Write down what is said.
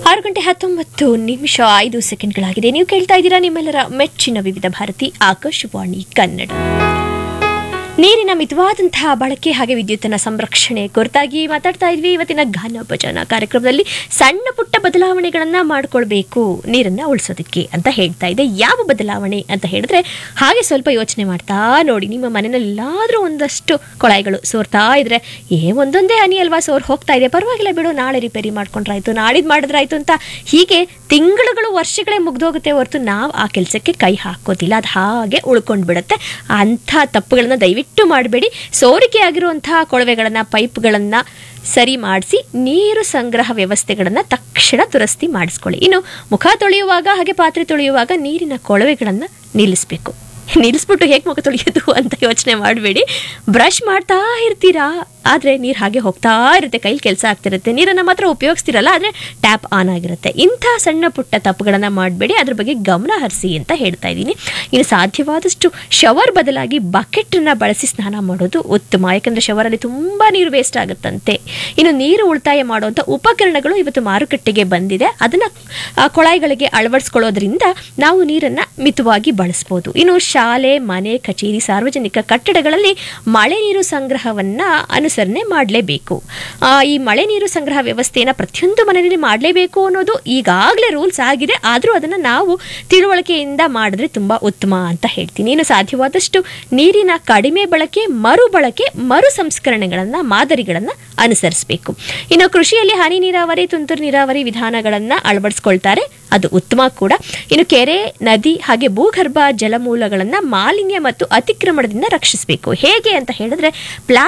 ಆರು ಗಂಟೆ ಹತ್ತೊಂಬತ್ತು ನಿಮಿಷ ಐದು ಸೆಕೆಂಡ್ಗಳಾಗಿದೆ ನೀವು ಕೇಳ್ತಾ ಇದ್ದೀರಾ ನಿಮ್ಮೆಲ್ಲರ ಮೆಚ್ಚಿನ ವಿವಿಧ ಭಾರತಿ ಆಕಾಶವಾಣಿ ಕನ್ನಡ ನೀರಿನ ಮಿತವಾದಂತಹ ಬಳಕೆ ಹಾಗೆ ವಿದ್ಯುತ್ತಿನ ಸಂರಕ್ಷಣೆ ಕುರಿತಾಗಿ ಮಾತಾಡ್ತಾ ಇದ್ವಿ ಇವತ್ತಿನ ಗಾನ ಭಜನ ಕಾರ್ಯಕ್ರಮದಲ್ಲಿ ಸಣ್ಣ ಪುಟ್ಟ ಬದಲಾವಣೆಗಳನ್ನ ಮಾಡ್ಕೊಳ್ಬೇಕು ನೀರನ್ನ ಉಳಿಸೋದಕ್ಕೆ ಅಂತ ಹೇಳ್ತಾ ಇದೆ ಯಾವ ಬದಲಾವಣೆ ಅಂತ ಹೇಳಿದ್ರೆ ಹಾಗೆ ಸ್ವಲ್ಪ ಯೋಚನೆ ಮಾಡ್ತಾ ನೋಡಿ ನಿಮ್ಮ ಮನೆಯಲ್ಲಿ ಎಲ್ಲಾದ್ರೂ ಒಂದಷ್ಟು ಕೊಳಾಯಿಗಳು ಸೋರ್ತಾ ಇದ್ರೆ ಏ ಒಂದೊಂದೇ ಹನಿ ಅಲ್ವಾ ಸೋರ್ ಹೋಗ್ತಾ ಇದೆ ಪರವಾಗಿಲ್ಲ ಬಿಡು ನಾಳೆ ರಿಪೇರಿ ಮಾಡ್ಕೊಂಡ್ರಾಯ್ತು ನಾಡಿದ್ ಮಾಡಿದ್ರಾಯ್ತು ಅಂತ ಹೀಗೆ ತಿಂಗಳುಗಳು ವರ್ಷಗಳೇ ಮುಗ್ದೋಗುತ್ತೆ ಹೊರತು ನಾವು ಆ ಕೆಲಸಕ್ಕೆ ಕೈ ಹಾಕೋದಿಲ್ಲ ಅದು ಹಾಗೆ ಉಳ್ಕೊಂಡು ಬಿಡುತ್ತೆ ಅಂಥ ತಪ್ಪುಗಳನ್ನ ದಯವಿಟ್ಟು ಮಾಡಬೇಡಿ ಸೋರಿಕೆ ಆಗಿರುವಂತಹ ಕೊಳವೆಗಳನ್ನು ಪೈಪ್ಗಳನ್ನು ಸರಿ ಮಾಡಿಸಿ ನೀರು ಸಂಗ್ರಹ ವ್ಯವಸ್ಥೆಗಳನ್ನು ತಕ್ಷಣ ದುರಸ್ತಿ ಮಾಡಿಸ್ಕೊಳ್ಳಿ ಇನ್ನು ಮುಖ ತೊಳೆಯುವಾಗ ಹಾಗೆ ಪಾತ್ರೆ ತೊಳೆಯುವಾಗ ನೀರಿನ ಕೊಳವೆಗಳನ್ನು ನಿಲ್ಲಿಸಬೇಕು ನಿಲ್ಲಿಸ್ಬಿಟ್ಟು ಹೇಗೆ ಮುಖ ತೊಳೆಯೋದು ಅಂತ ಯೋಚನೆ ಮಾಡಬೇಡಿ ಬ್ರಷ್ ಮಾಡ್ತಾ ಇರ್ತೀರಾ ಆದರೆ ನೀರು ಹಾಗೆ ಹೋಗ್ತಾ ಇರುತ್ತೆ ಕೈಲಿ ಕೆಲಸ ಆಗ್ತಿರುತ್ತೆ ನೀರನ್ನು ಮಾತ್ರ ಉಪಯೋಗಿಸ್ತಿರಲ್ಲ ಆದರೆ ಟ್ಯಾಪ್ ಆನ್ ಆಗಿರುತ್ತೆ ಇಂಥ ಸಣ್ಣ ಪುಟ್ಟ ತಪ್ಪುಗಳನ್ನು ಮಾಡಬೇಡಿ ಅದ್ರ ಬಗ್ಗೆ ಗಮನ ಹರಿಸಿ ಅಂತ ಹೇಳ್ತಾ ಇದ್ದೀನಿ ಇನ್ನು ಸಾಧ್ಯವಾದಷ್ಟು ಶವರ್ ಬದಲಾಗಿ ಬಕೆಟನ್ನು ಬಳಸಿ ಸ್ನಾನ ಮಾಡೋದು ಉತ್ತಮ ಯಾಕಂದರೆ ಶವರಲ್ಲಿ ತುಂಬ ನೀರು ವೇಸ್ಟ್ ಆಗುತ್ತಂತೆ ಇನ್ನು ನೀರು ಉಳಿತಾಯ ಮಾಡುವಂಥ ಉಪಕರಣಗಳು ಇವತ್ತು ಮಾರುಕಟ್ಟೆಗೆ ಬಂದಿದೆ ಅದನ್ನು ಕೊಳಾಯಿಗಳಿಗೆ ಅಳವಡಿಸ್ಕೊಳ್ಳೋದ್ರಿಂದ ನಾವು ನೀರನ್ನು ಮಿತವಾಗಿ ಬಳಸ್ಬೋದು ಇನ್ನು ಶಾಲೆ ಮನೆ ಕಚೇರಿ ಸಾರ್ವಜನಿಕ ಕಟ್ಟಡಗಳಲ್ಲಿ ಮಳೆ ನೀರು ಸಂಗ್ರಹವನ್ನು ಅನುಸರಣೆ ಮಾಡಲೇಬೇಕು ಈ ಮಳೆ ನೀರು ಸಂಗ್ರಹ ವ್ಯವಸ್ಥೆಯನ್ನು ಪ್ರತಿಯೊಂದು ಮನೆಯಲ್ಲಿ ಮಾಡಲೇಬೇಕು ಅನ್ನೋದು ಈಗಾಗಲೇ ರೂಲ್ಸ್ ಆಗಿದೆ ಆದರೂ ಅದನ್ನು ನಾವು ತಿಳುವಳಿಕೆಯಿಂದ ಮಾಡಿದ್ರೆ ತುಂಬ ಉತ್ತಮ ಅಂತ ಹೇಳ್ತೀನಿ ಇನ್ನು ಸಾಧ್ಯವಾದಷ್ಟು ನೀರಿನ ಕಡಿಮೆ ಬಳಕೆ ಮರು ಬಳಕೆ ಮರು ಸಂಸ್ಕರಣೆಗಳನ್ನು ಮಾದರಿಗಳನ್ನು ಅನುಸರಿಸಬೇಕು ಇನ್ನು ಕೃಷಿಯಲ್ಲಿ ಹನಿ ನೀರಾವರಿ ತುಂತುರು ನೀರಾವರಿ ವಿಧಾನಗಳನ್ನು ಅಳವಡಿಸ್ಕೊಳ್ತಾರೆ ಅದು ಉತ್ತಮ ಕೂಡ ಇನ್ನು ಕೆರೆ ನದಿ ಹಾಗೆ ಭೂಗರ್ಭ ಜಲಮೂಲಗಳನ್ನು ಮಾಲಿನ್ಯ ಮತ್ತು ಅತಿಕ್ರಮಣದಿಂದ ರಕ್ಷಿಸಬೇಕು ಹೇಗೆ ಅಂತ ಹೇಳಿದ್ರೆ ಪ್ಲಾ